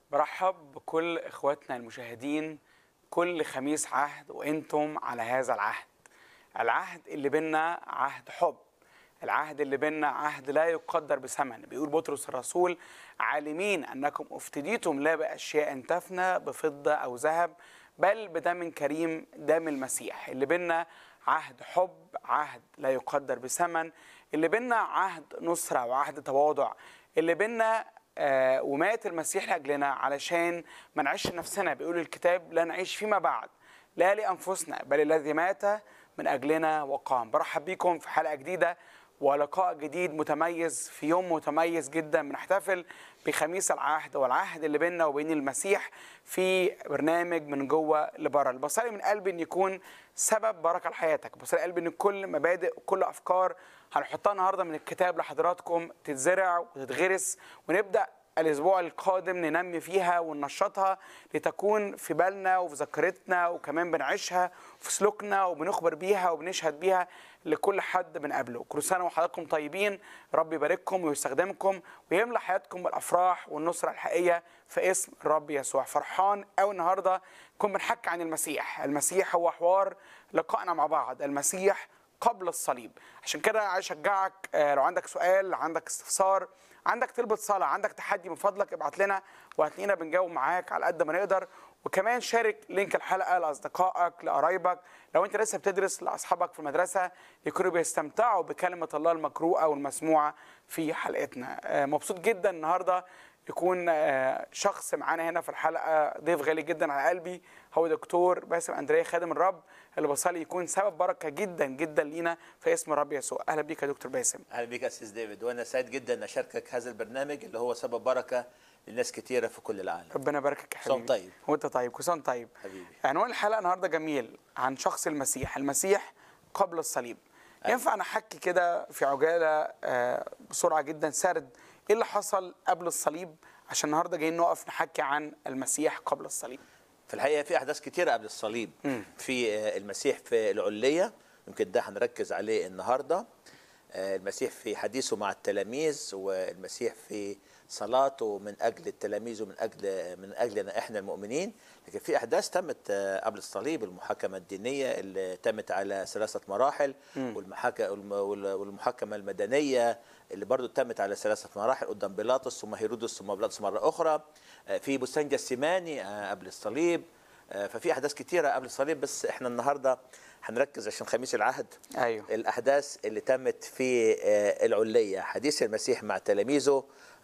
برحب بكل اخواتنا المشاهدين كل خميس عهد وانتم على هذا العهد العهد اللي بينا عهد حب العهد اللي بينا عهد لا يقدر بثمن بيقول بطرس الرسول عالمين انكم افتديتم لا باشياء تفنى بفضه او ذهب بل بدم كريم دم المسيح اللي بينا عهد حب عهد لا يقدر بثمن اللي بينا عهد نصره وعهد تواضع اللي بينا آه، ومات المسيح لاجلنا علشان ما نعيش نفسنا بيقول الكتاب لا نعيش فيما بعد لا لانفسنا بل الذي مات من اجلنا وقام برحب بيكم في حلقه جديده ولقاء جديد متميز في يوم متميز جدا بنحتفل بخميس العهد والعهد اللي بيننا وبين المسيح في برنامج من جوه لبره البصري من قلبي ان يكون سبب بركه لحياتك بصري قلبي ان كل مبادئ وكل افكار هنحطها النهارده من الكتاب لحضراتكم تتزرع وتتغرس ونبدا الاسبوع القادم ننمي فيها وننشطها لتكون في بالنا وفي ذاكرتنا وكمان بنعيشها في سلوكنا وبنخبر بيها وبنشهد بيها لكل حد بنقابله كل سنه وحضراتكم طيبين رب يبارككم ويستخدمكم ويملى حياتكم بالافراح والنصره الحقيقيه في اسم الرب يسوع فرحان قوي النهارده نكون بنحكي عن المسيح المسيح هو حوار لقائنا مع بعض المسيح قبل الصليب عشان كده عايز اشجعك آه، لو عندك سؤال عندك استفسار عندك طلبة صلاة عندك تحدي من فضلك ابعت لنا وهتلاقينا بنجاوب معاك على قد ما نقدر وكمان شارك لينك الحلقة لأصدقائك لقرايبك لو أنت لسه بتدرس لأصحابك في المدرسة يكونوا بيستمتعوا بكلمة الله المقروءة والمسموعة في حلقتنا آه، مبسوط جدا النهاردة يكون آه، شخص معانا هنا في الحلقة ضيف غالي جدا على قلبي هو دكتور باسم أندريه خادم الرب اللي بصلي يكون سبب بركة جدا جدا لينا في اسم الرب يسوع أهلا بيك يا دكتور باسم اهلا بك يا استاذ ديفيد وانا سعيد جدا ان اشاركك هذا البرنامج اللي هو سبب بركه لناس كتيره في كل العالم ربنا يباركك يا كل سنة حبيبي طيب. وانت طيب كل سنه طيب حبيبي. عنوان الحلقه النهارده جميل عن شخص المسيح المسيح قبل الصليب ينفع نحكي كده في عجاله آه، بسرعه جدا سرد ايه اللي حصل قبل الصليب عشان النهارده جايين نقف نحكي عن المسيح قبل الصليب في الحقيقه في احداث كتيره قبل الصليب في آه، المسيح في العليه يمكن ده هنركز عليه النهارده آه، المسيح في حديثه مع التلاميذ والمسيح في صلاته من اجل التلاميذ ومن اجل من اجلنا احنا المؤمنين لكن في احداث تمت آه، قبل الصليب المحاكمه الدينيه اللي تمت على ثلاثه مراحل والمحاكمه والمحاكمه المدنيه اللي برضو تمت على ثلاثه مراحل قدام بيلاطس ثم هيرودس ثم بيلاطس مره اخرى آه، في بستان جسيماني آه، قبل الصليب آه، ففي احداث كتيره قبل الصليب بس احنا النهارده هنركز عشان خميس العهد ايوه الاحداث اللي تمت في آه، العليه حديث المسيح مع تلاميذه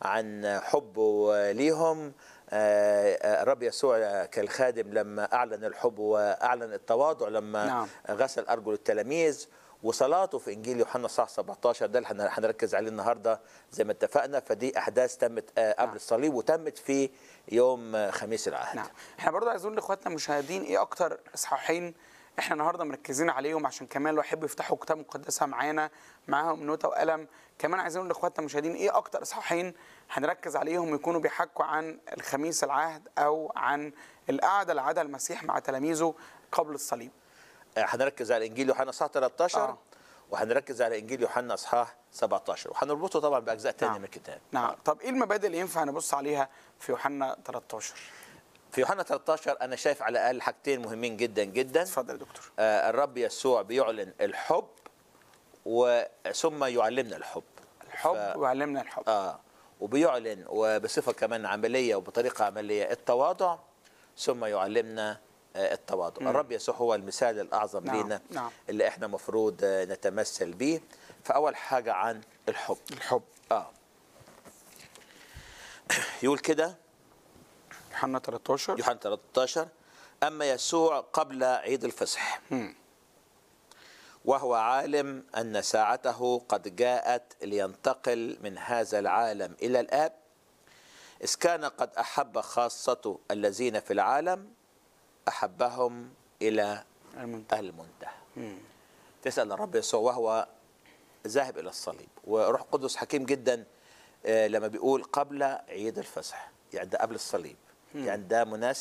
عن حبه ليهم آه، آه، الرب يسوع كالخادم لما اعلن الحب واعلن التواضع لما نعم. غسل ارجل التلاميذ وصلاته في انجيل يوحنا صح 17 ده اللي هن- هنركز عليه النهارده زي ما اتفقنا فدي احداث تمت آه، قبل نعم. الصليب وتمت في يوم آه، خميس العهد نعم احنا برضو عايزين نقول لاخواتنا المشاهدين ايه اكتر اصحاحين احنا النهارده مركزين عليهم عشان كمان لو يحبوا يفتحوا كتاب مقدسه معانا معاهم نوتة وقلم كمان عايزين نقول لاخواتنا المشاهدين ايه اكتر اصحاحين هنركز عليهم يكونوا بيحكوا عن الخميس العهد او عن القعده اللي قعدها المسيح مع تلاميذه قبل الصليب آه، هنركز على انجيل يوحنا اصحاح 13 آه. وهنركز على انجيل يوحنا اصحاح 17 وهنربطه طبعا باجزاء تانية نعم. من الكتاب نعم طب ايه المبادئ اللي ينفع نبص عليها في يوحنا 13 في يوحنا 13 انا شايف على الاقل حاجتين مهمين جدا جدا اتفضل يا دكتور آه، الرب يسوع بيعلن الحب وثم يعلمنا الحب الحب ف- وعلمنا الحب اه وبيعلن وبصفه كمان عمليه وبطريقه عمليه التواضع ثم يعلمنا آه، التواضع الرب يسوع هو المثال الاعظم نعم، لينا نعم. اللي احنا مفروض آه، نتمثل بيه فاول حاجه عن الحب الحب اه يقول كده يوحنا 13 يوحنا 13 أما يسوع قبل عيد الفصح وهو عالم أن ساعته قد جاءت لينتقل من هذا العالم إلى الآب إذ كان قد أحب خاصته الذين في العالم أحبهم إلى المنتهى المنتهى تسأل الرب يسوع وهو ذاهب إلى الصليب وروح قدس حكيم جدا آه، لما بيقول قبل عيد الفصح يعني ده قبل الصليب يعني ده مناسب